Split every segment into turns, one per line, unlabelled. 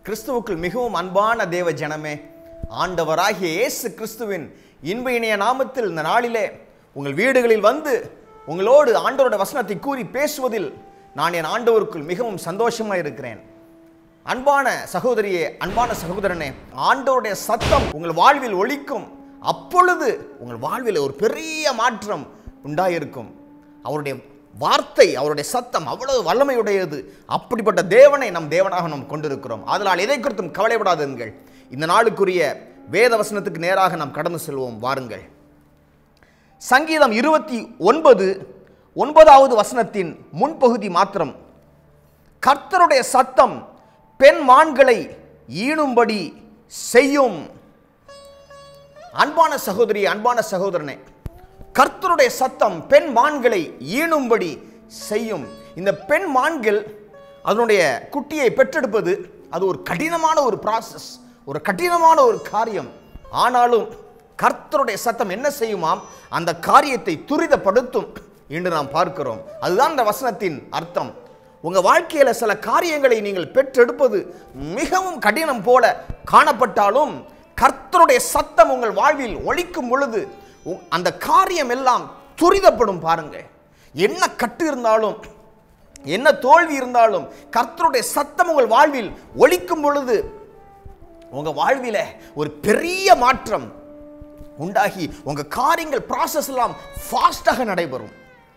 கிறிஸ்துவுக்குள் மிகவும் அன்பான தேவ ஜனமே ஆண்டவராகிய இயேசு கிறிஸ்துவின் இன்ப இணைய நாமத்தில் இந்த நாளிலே உங்கள் வீடுகளில் வந்து உங்களோடு ஆண்டவரோட வசனத்தை கூறி பேசுவதில் நான் என் ஆண்டவருக்குள் மிகவும் சந்தோஷமாக இருக்கிறேன் அன்பான சகோதரியே அன்பான சகோதரனே ஆண்டவருடைய சத்தம் உங்கள் வாழ்வில் ஒலிக்கும் அப்பொழுது உங்கள் வாழ்வில் ஒரு பெரிய மாற்றம் உண்டாயிருக்கும் அவருடைய வார்த்தை அவருடைய சத்தம் அவ்வளவு வல்லமையுடையது அப்படிப்பட்ட தேவனை நம் தேவனாக நாம் கொண்டிருக்கிறோம் அதனால் எதை குறித்தும் கவலைப்படாதீர்கள் இந்த நாளுக்குரிய வேத வசனத்துக்கு நேராக நாம் கடந்து செல்வோம் வாருங்கள் சங்கீதம் இருபத்தி ஒன்பது ஒன்பதாவது வசனத்தின் முன்பகுதி மாத்திரம் கர்த்தருடைய சத்தம் பெண் மான்களை ஈணும்படி செய்யும் அன்பான சகோதரி அன்பான சகோதரனே கர்த்தருடைய சத்தம் பெண் மான்களை ஈணும்படி செய்யும் இந்த பெண் மான்கள் அதனுடைய குட்டியை பெற்றெடுப்பது அது ஒரு கடினமான ஒரு ப்ராசஸ் ஒரு கடினமான ஒரு காரியம் ஆனாலும் கர்த்தருடைய சத்தம் என்ன செய்யுமாம் அந்த காரியத்தை துரிதப்படுத்தும் என்று நாம் பார்க்கிறோம் அதுதான் இந்த வசனத்தின் அர்த்தம் உங்க வாழ்க்கையில சில காரியங்களை நீங்கள் பெற்றெடுப்பது மிகவும் கடினம் போல காணப்பட்டாலும் கர்த்தருடைய சத்தம் உங்கள் வாழ்வில் ஒலிக்கும் பொழுது உ- அந்த காரியம் எல்லாம் துரிதப்படும் பாருங்க என்ன கட்டு இருந்தாலும் என்ன தோல்வி இருந்தாலும் கர்த்தருடைய சத்தம் உங்கள் வாழ்வில் ஒலிக்கும் பொழுது உங்க வாழ்வில ஒரு பெரிய மாற்றம் உண்டாகி உங்க காரியங்கள் ப்ராசஸ் எல்லாம் ஃபாஸ்டாக நடைபெறும்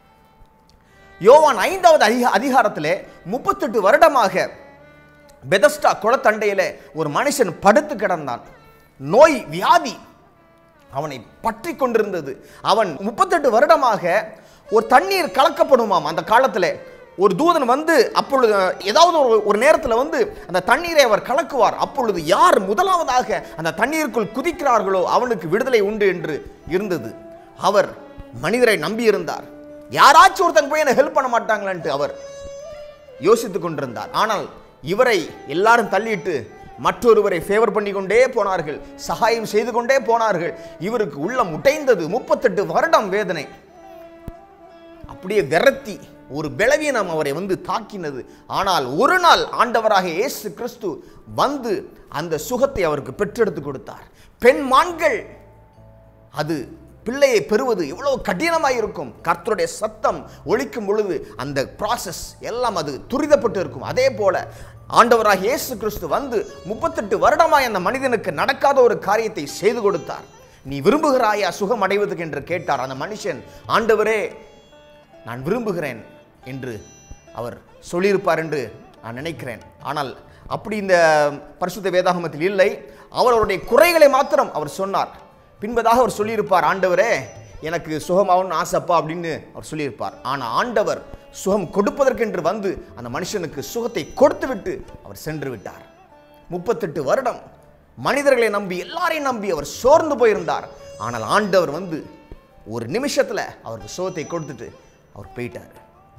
யோவான் ஐந்தாவது அதிக அதிகாரத்திலே முப்பத்தெட்டு வருடமாக பெதஸ்டா குளத்தண்டையிலே ஒரு மனுஷன் படுத்து கிடந்தான் நோய் வியாதி அவனை பற்றி கொண்டிருந்தது அவன் முப்பத்தெட்டு வருடமாக ஒரு தண்ணீர் கலக்கப்படுமாம் அந்த காலத்தில் ஒரு தூதன் வந்து அப்பொழுது ஏதாவது ஒரு ஒரு நேரத்தில் வந்து அந்த தண்ணீரை அவர் கலக்குவார் அப்பொழுது யார் முதலாவதாக அந்த தண்ணீருக்குள் குதிக்கிறார்களோ அவனுக்கு விடுதலை உண்டு என்று இருந்தது அவர் மனிதரை நம்பியிருந்தார் யாராச்சும் ஒருத்தங்க போய் என்ன ஹெல்ப் பண்ண மாட்டாங்களான்ட்டு அவர் யோசித்துக் கொண்டிருந்தார் ஆனால் இவரை எல்லாரும் தள்ளிட்டு மற்றொருவரை ஃபேவர் பண்ணி கொண்டே போனார்கள் சகாயம் செய்து கொண்டே போனார்கள் இவருக்கு உள்ளம் உடைந்தது முப்பத்தெட்டு வருடம் வேதனை அப்படியே விரத்தி ஒரு பலவீனம் அவரை வந்து தாக்கினது ஆனால் ஒரு நாள் ஆண்டவராக இயேசு கிறிஸ்து வந்து அந்த சுகத்தை அவருக்கு பெற்றெடுத்து கொடுத்தார் பெண் மான்கள் அது பிள்ளையை பெறுவது எவ்வளவு கடினமாக இருக்கும் கர்த்தருடைய சத்தம் ஒலிக்கும் பொழுது அந்த ப்ராசஸ் எல்லாம் அது துரிதப்பட்டு இருக்கும் அதே போல ஆண்டவராக இயேசு கிறிஸ்து வந்து முப்பத்தெட்டு வருடமாய் அந்த மனிதனுக்கு நடக்காத ஒரு காரியத்தை செய்து கொடுத்தார் நீ விரும்புகிறாயா சுகம் அடைவதற்கு என்று கேட்டார் அந்த மனுஷன் ஆண்டவரே நான் விரும்புகிறேன் என்று அவர் சொல்லியிருப்பார் என்று நான் நினைக்கிறேன் ஆனால் அப்படி இந்த பரிசுத்த வேதாகமத்தில் இல்லை அவர் அவருடைய குறைகளை மாத்திரம் அவர் சொன்னார் பின்பதாக அவர் சொல்லியிருப்பார் ஆண்டவரே எனக்கு சுகமாகணும்னு ஆசைப்பா அப்படின்னு அவர் சொல்லியிருப்பார் ஆனால் ஆண்டவர் சுகம் கொடுப்பதற்கென்று வந்து அந்த மனுஷனுக்கு சுகத்தை கொடுத்து விட்டு அவர் சென்று விட்டார் முப்பத்தெட்டு வருடம் மனிதர்களை நம்பி எல்லாரையும் நம்பி அவர் சோர்ந்து போயிருந்தார் ஆனால் ஆண்டவர் வந்து ஒரு நிமிஷத்தில் அவருக்கு சுகத்தை கொடுத்துட்டு அவர் போயிட்டார்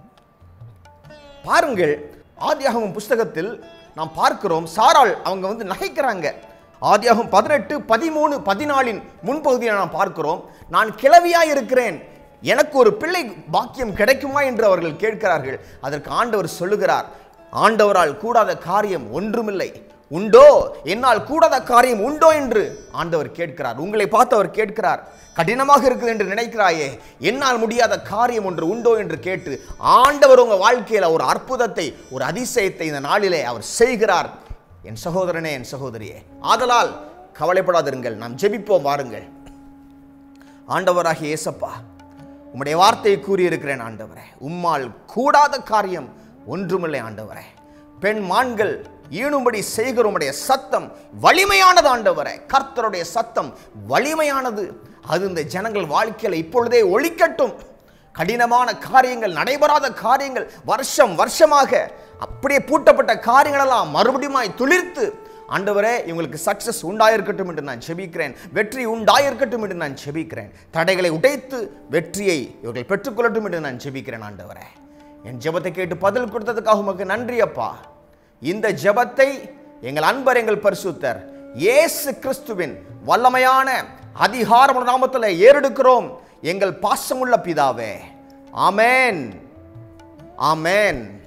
பாருங்கள் ஆதியாகமம் புஸ்தகத்தில் நாம் பார்க்கிறோம் சாராள் அவங்க வந்து நகைக்கிறாங்க ஆதியாகம் பதினெட்டு பதிமூணு பதினாலின் முன்பகுதியை நாம் பார்க்கிறோம் நான் கிளவியாய் இருக்கிறேன் எனக்கு ஒரு பிள்ளை பாக்கியம் கிடைக்குமா என்று அவர்கள் கேட்கிறார்கள் அதற்கு ஆண்டவர் சொல்லுகிறார் ஆண்டவரால் கூடாத காரியம் ஒன்றுமில்லை உண்டோ என்னால் கூடாத காரியம் உண்டோ என்று ஆண்டவர் கேட்கிறார் உங்களை பார்த்து அவர் கேட்கிறார் கடினமாக இருக்குது என்று நினைக்கிறாயே என்னால் முடியாத காரியம் ஒன்று உண்டோ என்று கேட்டு ஆண்டவர் உங்க வாழ்க்கையில ஒரு அற்புதத்தை ஒரு அதிசயத்தை இந்த நாளிலே அவர் செய்கிறார் என் சகோதரனே என் சகோதரியே ஆதலால் கவலைப்படாதிருங்கள் நாம் ஜெபிப்போம் வாருங்கள் ஆண்டவராகிய இயேசப்பா உம்முடைய வார்த்தையை கூறியிருக்கிறேன் ஆண்டவரே உம்மால் கூடாத காரியம் ஒன்றுமில்லை ஆண்டவரே பெண் மான்கள் ஈணும்படி செய்கிற உம்முடைய சத்தம் வலிமையானது ஆண்டவரே கர்த்தருடைய சத்தம் வலிமையானது அது இந்த ஜனங்கள் வாழ்க்கையில் இப்பொழுதே ஒழிக்கட்டும் கடினமான காரியங்கள் நடைபெறாத காரியங்கள் வருஷம் வருஷமாக அப்படியே பூட்டப்பட்ட காரியங்களெல்லாம் மறுபடியும் துளிர்த்து ஆண்டவரே இவங்களுக்கு சக்சஸ் உண்டாயிருக்கட்டும் என்று நான் ஜெபிக்கிறேன் வெற்றி உண்டாயிருக்கட்டும் என்று நான் ஜெபிக்கிறேன் தடைகளை உடைத்து வெற்றியை இவர்கள் பெற்றுக்கொள்ளட்டும் என்று நான் ஜெபிக்கிறேன் ஆண்டவரே என் ஜெபத்தை கேட்டு பதில் கொடுத்ததுக்காக உமக்கு நன்றி அப்பா இந்த ஜெபத்தை எங்கள் அன்பர் எங்கள் பரிசுத்தர் இயேசு கிறிஸ்துவின் வல்லமையான அதிகாரமுள்ள நாமத்தில் ஏறெடுக்கிறோம் எங்கள் பாசமுள்ள பிதாவே ஆமென் ஆமென்